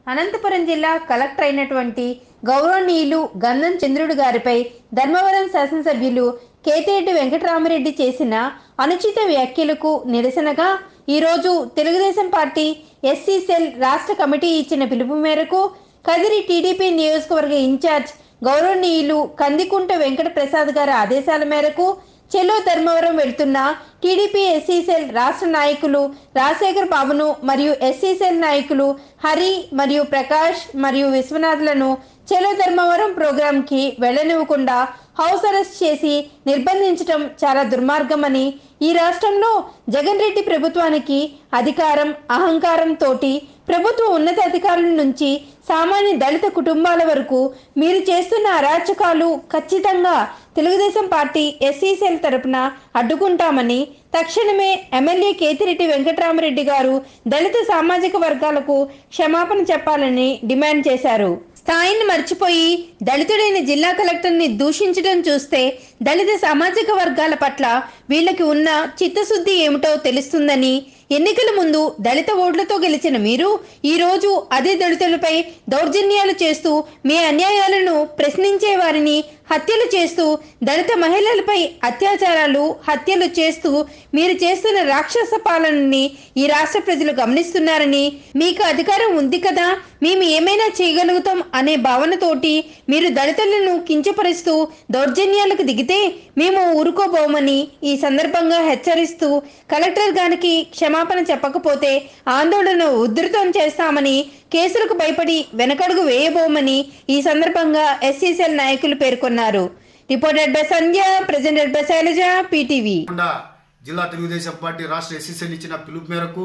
అనంతపురం జిల్లా కలెక్టర్ అయినటువంటి గౌరవనీయులు గంధం చంద్రుడు గారిపై ధర్మవరం శాసనసభ్యులు కేతేటి వెంకటరామరెడ్డి చేసిన అనుచిత వ్యాఖ్యలకు నిరసనగా ఈరోజు తెలుగుదేశం పార్టీ ఎస్సీ సెల్ రాష్ట్ర కమిటీ ఇచ్చిన పిలుపు మేరకు కదిరి టీడీపీ నియోజకవర్గ ఇన్ఛార్జ్ గౌరవనీయులు కందికుంట వెంకట ప్రసాద్ గారి ఆదేశాల మేరకు చెలో ధర్మవరం వెళ్తున్న టీడీపీ ఎస్సీ సెల్ రాష్ట్ర నాయకులు రాజశేఖర్ బాబును మరియు ఎస్సీ సెల్ నాయకులు హరి మరియు ప్రకాష్ మరియు విశ్వనాథ్లను చెలో ధర్మవరం ప్రోగ్రాంకి వెళ్ళనివ్వకుండా హౌస్ అరెస్ట్ చేసి నిర్బంధించడం చాలా దుర్మార్గమని ఈ రాష్ట్రంలో జగన్ రెడ్డి ప్రభుత్వానికి అధికారం అహంకారం తోటి ప్రభుత్వ ఉన్నతాధికారుల నుంచి సామాన్య దళిత కుటుంబాల వరకు మీరు చేస్తున్న అరాచకాలు ఖచ్చితంగా తెలుగుదేశం పార్టీ ఎస్సీ సెల్ తరపున అడ్డుకుంటామని తక్షణమే ఎమ్మెల్యే కేతిరెడ్డి వెంకటరామరెడ్డి గారు దళిత సామాజిక వర్గాలకు క్షమాపణ చెప్పాలని డిమాండ్ చేశారు స్థాయిని మర్చిపోయి దళితుడైన జిల్లా కలెక్టర్ని దూషించడం చూస్తే దళిత సామాజిక వర్గాల పట్ల వీళ్ళకి ఉన్న చిత్తశుద్ధి ఏమిటో తెలుస్తుందని ఎన్నికల ముందు దళిత ఓట్లతో గెలిచిన మీరు ఈ రోజు అదే దళితులపై దౌర్జన్యాలు చేస్తూ మీ అన్యాయాలను ప్రశ్నించే వారిని హత్యలు చేస్తూ దళిత మహిళలపై అత్యాచారాలు హత్యలు చేస్తూ మీరు చేస్తున్న రాక్షస పాలనని ఈ రాష్ట్ర ప్రజలు గమనిస్తున్నారని మీకు అధికారం ఉంది కదా మేము ఏమైనా చేయగలుగుతాం అనే భావనతోటి మీరు దళితులను కించపరుస్తూ దౌర్జన్యాలకు దిగితే మేము ఊరుకోబోమని ఈ సందర్భంగా హెచ్చరిస్తూ కలెక్టర్ గారికి క్షమాపణ చెప్పకపోతే ఆందోళన ఉధృతం చేస్తామని కేసులకు భయపడి వెనకడుగు వేయబోమని ఈ సందర్భంగా ఎస్సీసీఎల్ నాయకులు పేర్కొన్నారు reported by Sandhya presented by Shailaja PTV కాకుండా జిల్లా తెలుగుదేశం పార్టీ రాష్ట్ర ఎస్సీసీలు ఇచ్చిన పిలుపు మేరకు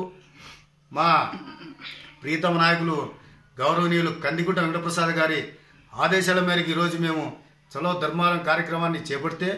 మా ప్రీతమ నాయకులు గౌరవనీయులు కందిగుట్ట వెంకటప్రసాద్ గారి ఆదేశాల మేరకు ఈరోజు మేము చలో ధర్మారం కార్యక్రమాన్ని చేపడితే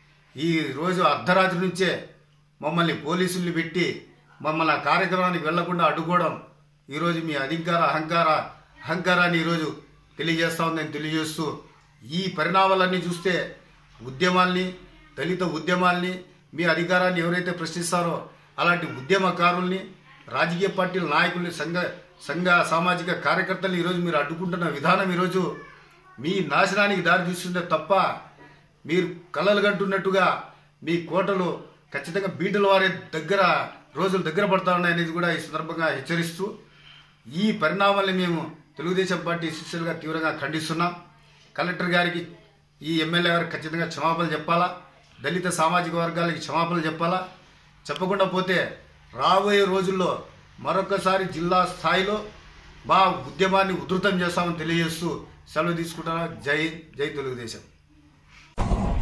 ఈ రోజు అర్ధరాత్రి నుంచే మమ్మల్ని పోలీసుల్ని పెట్టి మమ్మల్ని ఆ కార్యక్రమానికి వెళ్లకుండా అడ్డుకోవడం ఈరోజు మీ అధికార అహంకార అహంకారాన్ని ఈరోజు తెలియజేస్తా ఉందని తెలియజేస్తూ ఈ పరిణామాలన్నీ చూస్తే ఉద్యమాల్ని దళిత ఉద్యమాల్ని మీ అధికారాన్ని ఎవరైతే ప్రశ్నిస్తారో అలాంటి ఉద్యమకారుల్ని రాజకీయ పార్టీల నాయకుల్ని సంఘ సంఘ సామాజిక కార్యకర్తల్ని ఈరోజు మీరు అడ్డుకుంటున్న విధానం ఈరోజు మీ నాశనానికి దారి తీస్తుందే తప్ప మీరు కలలు కంటున్నట్టుగా మీ కోటలు ఖచ్చితంగా బీటల వారి దగ్గర రోజులు దగ్గర పడతా ఉన్నాయనేది కూడా ఈ సందర్భంగా హెచ్చరిస్తూ ఈ పరిణామాల్ని మేము తెలుగుదేశం పార్టీ శిష్యులుగా తీవ్రంగా ఖండిస్తున్నాం కలెక్టర్ గారికి ఈ ఎమ్మెల్యే గారికి ఖచ్చితంగా క్షమాపణలు చెప్పాలా దళిత సామాజిక వర్గాలకి క్షమాపణలు చెప్పాలా చెప్పకుండా పోతే రాబోయే రోజుల్లో మరొకసారి జిల్లా స్థాయిలో మా ఉద్యమాన్ని ఉధృతం చేస్తామని తెలియజేస్తూ సెలవు తీసుకుంటున్నా జై జై తెలుగుదేశం